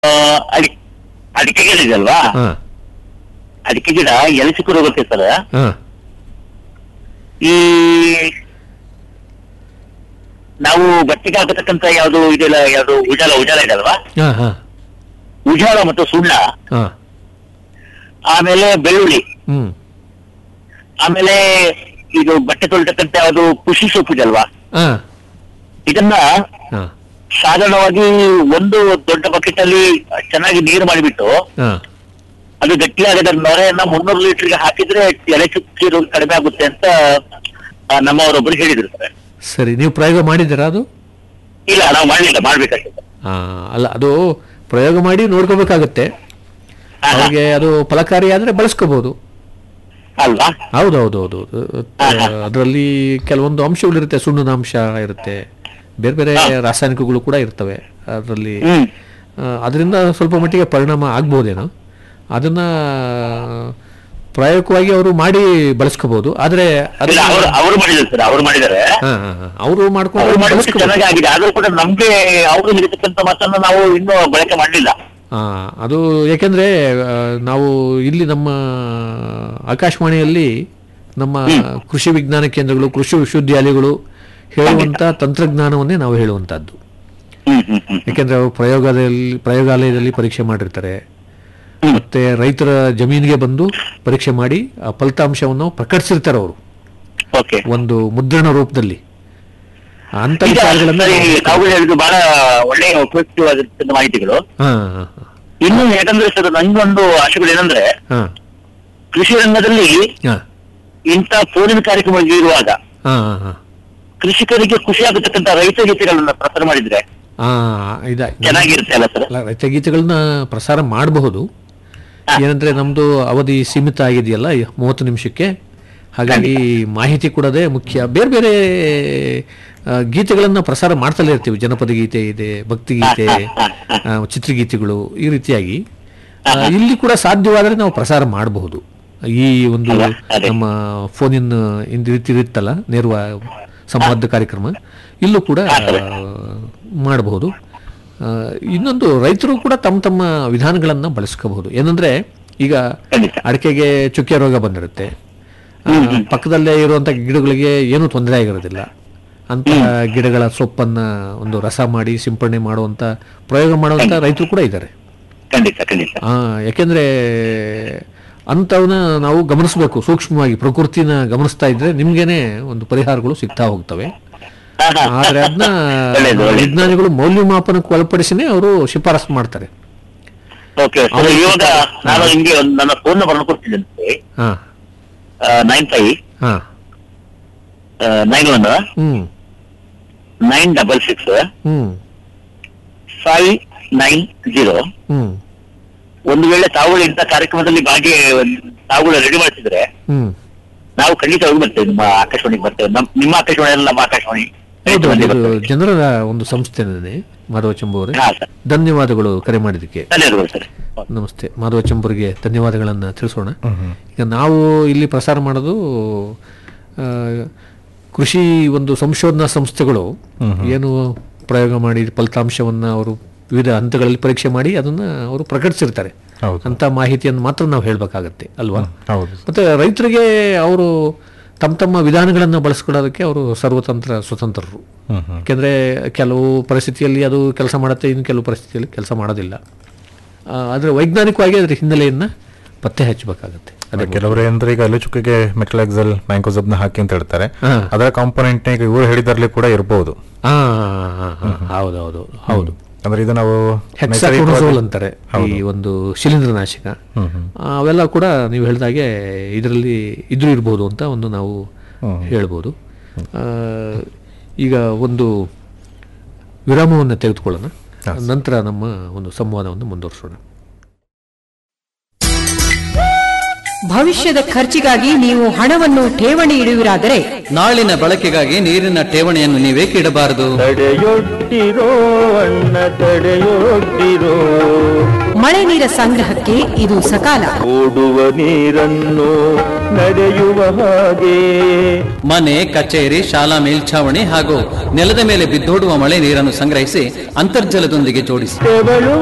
ಅಡಿಕೆ ಅಡಿಕೆ ಗಿಡ ಇದೆಯಲ್ವಾ ಹಾ ಅಡಿಕೆ ಗಿಡ ಎಲೆ ಚಿಕ್ಕ ಹೋಗುತ್ತೆ ಸರ್ ಹಾ ಈ ನಾವು ಬಟ್ಟೆಗೆ ಹಾಕತಕ್ಕಂತ ಯಾವ್ದು ಇದೆಲ್ಲ ಯಾವ್ದು ಉಜಾಲ ಉಜಾಲ ಇದೆಯಲ್ವಾ ಹಾ ಹಾ ಉಜಾಲ ಮತ್ತು ಸುಣ್ಣ ಹಾ ಆಮೇಲೆ ಬೆಳ್ಳುಳ್ಳಿ ಹ್ಮ್ ಆಮೇಲೆ ಇದು ಬಟ್ಟೆ ತೊಳಿತಕ್ಕಂತ ಯಾವ್ದು ಖುಷಿ ಸೊಪ್ಪು ಇದೆಯಲ್ವಾ ಹಾ ಇದನ್ನ ಹಾ ಸಾಧಾರಣವಾಗಿ ಒಂದು ದೊಡ್ಡ ಬಕೆಟ್ ಅಲ್ಲಿ ಚೆನ್ನಾಗಿ ನೀರು ಮಾಡಿಬಿಟ್ಟು ಹಾ ಅದು ಗಟ್ಟಿಯಾಗದ ನೊರೆಯನ್ನ ಮುನ್ನೂರು ಲೀಟರ್ಗೆ ಹಾಕಿದ್ರೆ ಎಲೆ ಚುಕ್ಕಿ ರೋಗ ಕಡಿಮೆ ಆಗುತ್ತೆ ಅಂತ ಆ, ನಮ್ಮವರೊಬ್ರು ಹೇಳಿದ್ರು ಸರ್ ಸರಿ ನೀವು ಪ್ರಯೋಗ ಮಾಡಿದ್ದೀರಾ ಅದು ಇಲ್ಲ ನಾವು ಮಾಡ್ಲಿಲ್ಲ ಮಾಡ್ಬೇಕಾಗ್ತದೆ ಆ, ಅಲ್ಲ ಅದು ಪ್ರಯೋಗ ಮಾಡಿ ನೋಡ್ಕೋಬೇಕಾಗತ್ತೆ ಅವ್ರಿಗೆ ಅದು ಫಲಕಾರಿ ಆದ್ರೆ ಬಳಸ್ಕೋಬಹುದು ಅಲ್ವಾ ಹೌದು ಹೌದು ಹೌದು ಅದರಲ್ಲಿ ಕೆಲವೊಂದು ಅಂಶಗಳಿರುತ್ತೆ ಸುಣ್ಣದ ಅಂಶ ಇರುತ್ತೆ ಬೇರೆ ಬೇರೆ ರಾಸಾಯನಿಕಗಳು ಕೂಡ ಇರ್ತವೆ ಅದರಲ್ಲಿ ಹ್ಮ್ ಅದರಿಂದ ಸ್ವಲ್ಪ ಮಟ್ಟಿಗೆ ಪರಿಣಾಮ ಆಗ್ಬೋದೇನೋ ಅದನ್ನ ಪ್ರಾಯೋಗಿಕವಾಗಿ ಅವರು ಮಾಡಿ ಬಳಸ್ಕೋಬಹುದು ಆದ್ರೆ ಅದು ಇಲ್ಲ ಅವರು ಅವರು ಮಾಡಿದ್ರು ಸರ್ ಅವರು ಮಾಡಿದ್ದಾರೆ ಅವರು ಮಾಡ್ಕೊಂಡು ಅವ್ರು ಮಾಡಿದ್ರೆ ಬಳಸ್ಕೋಬಹುದು ಚೆನ್ನಾಗಿ ಆಗಿದೆ ಆದ್ರೂ ಕೂಡ ನಮ್ಗೆ ಅವರು ಹಿಡಿತಕ್ಕಂತ ಮಾತನ್ನ ನಾವು ಇನ್ನೂ ಬಳಕೆ ಮಾಡಲಿಲ್ಲ ಆ, ಅದು ಯಾಕೆಂದ್ರೆ ಆ, ನಾವು ಇಲ್ಲಿ ನಮ್ಮ ಆಕಾಶವಾಣಿಯಲ್ಲಿ ನಮ್ಮ ಕೃಷಿ ವಿಜ್ಞಾನ ಕೇಂದ್ರಗಳು ಕೃಷಿ ವಿಶ್ವವಿದ್ಯಾಲಯಗಳು ಹೇಳುವಂತ ತಂತ್ರಜ್ಞಾನವನ್ನೇ ನಾವು ಹೇಳುವಂತಹದ್ದು ಹ್ಮ್ ಹ್ಮ್ ಹ್ಮ್ ಯಾಕೆಂದ್ರೆ ಅವರು ಪ್ರಯೋಗಾಲಯದಲ್ಲಿ ಪ್ರಯೋಗಾಲಯದಲ್ಲಿ ಪರೀಕ್ಷೆ ಮಾಡಿರ್ತಾರೆ ಮತ್ತೆ ರೈತರ ಜಮೀನಿಗೆ ಬಂದು ಪರೀಕ್ಷೆ ಮಾಡಿ ಆ ಫಲಿತಾಂಶವನ್ನು ಪ್ರಕಟಿಸಿರ್ತಾರೆ ಅವರು ಓಕೆ ಒಂದು ಮುದ್ರಣ ರೂಪದಲ್ಲಿ ಅಂತ ಈಗ ವಿಚಾರಗಳನ್ನ ಸರಿ, ತಾವು ಹೇಳಿದ್ದು ಬಹಳ ಒಳ್ಳೆಯ ಉಪಯುಕ್ತವಾಗಿರ್ತಕ್ಕಂಥ ಮಾಹಿತಿಗಳು ಹಾ ಹಾ ಇನ್ನು ಯಾಕಂದ್ರೆ ಸರ್ ನಂಗೊಂದು ಆಶೆಗಳು ಏನಂದ್ರೆ ಹಾ ಕೃಷಿ ರಂಗದಲ್ಲಿ ಹಾ ಇಂಥ ಫೋನಿನ ಕಾರ್ಯಕ್ರಮಗಳು ಇರುವಾಗ ಹಾ ಹಾ ಹಾ ಕೃಷಿಕರಿಗೆ ಖುಷಿ ಆಗತಕ್ಕಂತ ರೈತ ಗೀತೆಗಳನ್ನ ಪ್ರಸಾರ ಮಾಡಿದ್ರೆ ಆ, ಇದ ಚೆನ್ನಾಗಿರುತ್ತೆ ಅಲ್ಲ ಸರ್ ಅಲ್ಲ ರೈತ ಗೀತೆಗಳನ್ನ ಪ್ರಸಾರ ಮಾಡಬಹುದು ಏನಂದ್ರೆ ನಮ್ದು ಅವಧಿ ಸೀಮಿತ ಆಗಿದೆಯಲ್ಲ ಈ ಮೂವತ್ತು ನಿಮಿಷಕ್ಕೆ ಹಾಗಾಗಿ ಮಾಹಿತಿ ಕೊಡೋದೇ ಮುಖ್ಯ ಬೇರೆ ಬೇರೆ ಆ, ಗೀತೆಗಳನ್ನ ಪ್ರಸಾರ ಮಾಡ್ತಲೇ ಇರ್ತೀವಿ ಜನಪದ ಗೀತೆ ಇದೆ ಭಕ್ತಿ ಗೀತೆ ಆ, ಚಿತ್ರಗೀತೆಗಳು ಈ ರೀತಿಯಾಗಿ ಆ, ಇಲ್ಲಿ ಕೂಡ ಸಾಧ್ಯವಾದರೆ ನಾವು ಪ್ರಸಾರ ಮಾಡಬಹುದು ಈ ಒಂದು ಅದೇ. ನಮ್ಮ ಫೋನಿನ ಇಂದ ರೀತಿ ಇರುತ್ತಲ್ಲ ನೇರ ಸಂವಾದ ಕಾರ್ಯಕ್ರಮ ಇಲ್ಲೂ ಕೂಡ ಮಾಡಬಹುದು ಆ, ಇನ್ನೊಂದು ರೈತರು ಕೂಡ ತಮ್ಮ ತಮ್ಮ ವಿಧಾನಗಳನ್ನು ಬಳಸ್ಕೋಬಹುದು ಏನಂದ್ರೆ ಈಗ ಖಂಡಿತ. ಅಡಿಕೆಗೆ ಚುಕ್ಕೆ ರೋಗ ಬಂದಿರುತ್ತೆ ಆ, ಪಕ್ಕದಲ್ಲೇ ಇರುವಂತ ಗಿಡಗಳಿಗೆ ಏನೂ ತೊಂದರೆ ಆಗಿರೋದಿಲ್ಲ ಅಂತ ಗಿಡಗಳ ಸೊಪ್ಪನ್ನ ಒಂದು ರಸ ಮಾಡಿ ಸಿಂಪಡಣೆ ಮಾಡುವಂತ ಪ್ರಯೋಗ ಮಾಡುವಂತ ರೈತರು ಕೂಡ ಇದ್ದಾರೆ ಖಂಡಿತ ಖಂಡಿತ ಆ, ಯಾಕೆಂದ್ರೆ ಅಂಥವನ್ನ ನಾವು ಗಮನಿಸಬೇಕು ಸೂಕ್ಷ್ಮವಾಗಿ ಪ್ರಕೃತಿನ ಗಮನಿಸ್ತಾ ಇದ್ರೆ ನಿಮ್ಗೇನೆ ಒಂದು ಪರಿಹಾರಗಳು ಸಿಗ್ತಾ ಹೋಗ್ತವೆ ಹಾ, ಹಾ. ಆದ್ರೆ ಅದನ್ನ ಒಳ್ಳೇದು, ಒಳ್ಳೇದು. ವಿಜ್ಞಾನಿಗಳು ಮೌಲ್ಯಮಾಪನಕ್ಕೆ ಒಳಪಡಿಸಿನೇ ಅವರು ಶಿಫಾರಸು ಮಾಡ್ತಾರೆ ಓಕೆ ಸರ್ ಇವಾಗ ನಾನು ನಿಮ್ಗೆ ಒಂದು ನನ್ನ ಫೋನ್ ನಂಬರ್ ಕೊಡ್ತಿದ್ದಂತೆ ಹಾ ನೈನ್ ಫೈವ್ ಹಾ nine one hmm nine double six hmm five nine zero hmm ಒಂದು ವೇಳೆ ತಾವುಗಳು ಇಂಥ ಕಾರ್ಯಕ್ರಮದಲ್ಲಿ ಭಾಗಿ ತಾವುಗಳು ರೆಡಿ ಮಾಡ್ತಿದ್ರೆ ಹ್ಮ್ ನಾವು ಖಂಡಿತ ಹೋಗಿ ಬರ್ತೇವೆ ನಿಮ್ಮ ಆಕಾಶವಾಣಿಗೆ ಬರ್ತೇವೆ ನಮ್ ನಿಮ್ಮ ಆಕಾಶವಾಣಿ ಅಲ್ಲ ನಮ್ಮ ಆಕಾಶವಾಣಿ ಹೌದು ಖಂಡಿತ ಇದು ಬರ್ತೇವೆ. ಜನರ ಒಂದು ಸಂಸ್ಥೆನೇ ಮಾಧವ ಚಂಬು ಅವರೇ ಹಾ ಸರ್ ಧನ್ಯವಾದಗಳು ಕರೆ ಮಾಡಿದ್ದಕ್ಕೆ ಧನ್ಯವಾದಗಳು ಸರ್ ನಮಸ್ತೆ ಮಾಧವ ಚಂಬುರಿಗೆ ಧನ್ಯವಾದಗಳನ್ನು ತಿಳಿಸೋಣ ಈಗ ನಾವು ಇಲ್ಲಿ ಪ್ರಸಾರ ಮಾಡೋದು ಆ, ಕೃಷಿ ಒಂದು ಸಂಶೋಧನಾ ಸಂಸ್ಥೆಗಳು ಏನು ಪ್ರಯೋಗ ಮಾಡಿ ಫಲಿತಾಂಶವನ್ನು ಅವರು ವಿವಿಧ ಹಂತಗಳಲ್ಲಿ ಪರೀಕ್ಷೆ ಮಾಡಿ ಅದನ್ನ ಅವರು ಪ್ರಕಟಿಸಿರ್ತಾರೆ ಹೌದು. ಅಂತ ಮಾಹಿತಿಯನ್ನು ಮಾತ್ರ ನಾವು ಹೇಳಬೇಕಾಗತ್ತೆ ಅಲ್ವಾ ಹೌದು ಮತ್ತೆ ರೈತರಿಗೆ ಅವರು ತಮ್ಮ ತಮ್ಮ ವಿಧಾನಗಳನ್ನು ಬಳಸ್ಕೊಳ್ಳೋದಕ್ಕೆ ಅವರು ಸರ್ವತಂತ್ರ ಸ್ವತಂತ್ರರು ಹ್ಮ್ ಹ್ಮ್ ಯಾಕೆಂದರೆ ಕೆಲವು ಪರಿಸ್ಥಿತಿಯಲ್ಲಿ ಅದು ಕೆಲಸ ಮಾಡುತ್ತೆ ಇನ್ನು ಕೆಲವು ಪರಿಸ್ಥಿತಿಯಲ್ಲಿ ಕೆಲಸ ಮಾಡೋದಿಲ್ಲ ಆ, ಆದರೆ ವೈಜ್ಞಾನಿಕವಾಗಿ ಅದರ ಹಿನ್ನೆಲೆಯನ್ನು ಪತ್ತೆ ಹಚ್ಚಬೇಕಾಗತ್ತೆ ಅದೇ ಕೆಲವರು ಅಂದ್ರೆ ಈಗ ಅಲ್ಲೂ ಚುಕ್ಕಿಗೆ ಮೆಕ್ಲಾಕ್ಸಲ್ ಮ್ಯಾಂಕೋಸಬ್ನ ಹಾಕಿ ಅಂತ ಹೇಳ್ತಾರೆ ಹಾ. ಅದರ ಕಾಂಪೋನೆಂಟ್ ಈಗ ಇವರು ಹೇಳಿದ್ರಲ್ಲಿ ಕೂಡ ಇರಬಹುದು ಹಾ ಹೌದು ಹೌದು ಹೌದು ಅಂದ್ರೆ ಇದು ನಾವು ಹೆಕ್ಸಾಕೋನಜೋಲ್ ಅಂತಾರೆ ಈ ಒಂದು ಶಿಲೀಂಧ್ರನಾಶಕ ಹ್ಮ್ ಹ್ಮ್ ಆ, ಅವೆಲ್ಲ ಕೂಡ ನೀವು ಹೇಳಿದಾಗೆ ಇದರಲ್ಲಿ ಇದ್ರೂ ಇರ್ಬೋದು ಅಂತ ಒಂದು ನಾವು ಹೇಳ್ಬೋದು ಆ, ಈಗ ಒಂದು ವಿರಾಮವನ್ನು ತೆಗೆದುಕೊಳ್ಳೋಣ ನಂತರ ನಮ್ಮ ಒಂದು ಸಂವಾದವನ್ನು ಮುಂದುವರಿಸೋಣ ಭವಿಷ್ಯದ ಖರ್ಚಿಗಾಗಿ ನೀವು ಹಣವನ್ನು ಠೇವಣಿ ಇಡುವಿರಾದರೆ ನಾಳಿನ ಬಳಕೆಗಾಗಿ ನೀರಿನ ಠೇವಣಿಯನ್ನು ನೀವೇಕೆ ಇಡಬಾರದು ತಡೆಯೊಡ್ಡಿರೋ ಅಣ್ಣ ತಡೆಯೊಡ್ಡಿರೋ ಮಳೆ ನೀರ ಸಂಗ್ರಹಕ್ಕೆ ಇದು ಸಕಾಲ ಓಡುವ ನೀರನ್ನು ನಡೆಯುವ ಹಾಗೆ ಮನೆ ಕಚೇರಿ ಶಾಲಾ ಮೇಲ್ಛಾವಣಿ ಹಾಗೂ ನೆಲದ ಮೇಲೆ ಬಿದ್ದೋಡುವ ಮಳೆ ನೀರನ್ನು ಸಂಗ್ರಹಿಸಿ ಅಂತರ್ಜಲದೊಂದಿಗೆ ಜೋಡಿಸಿ ತೆವಳುವ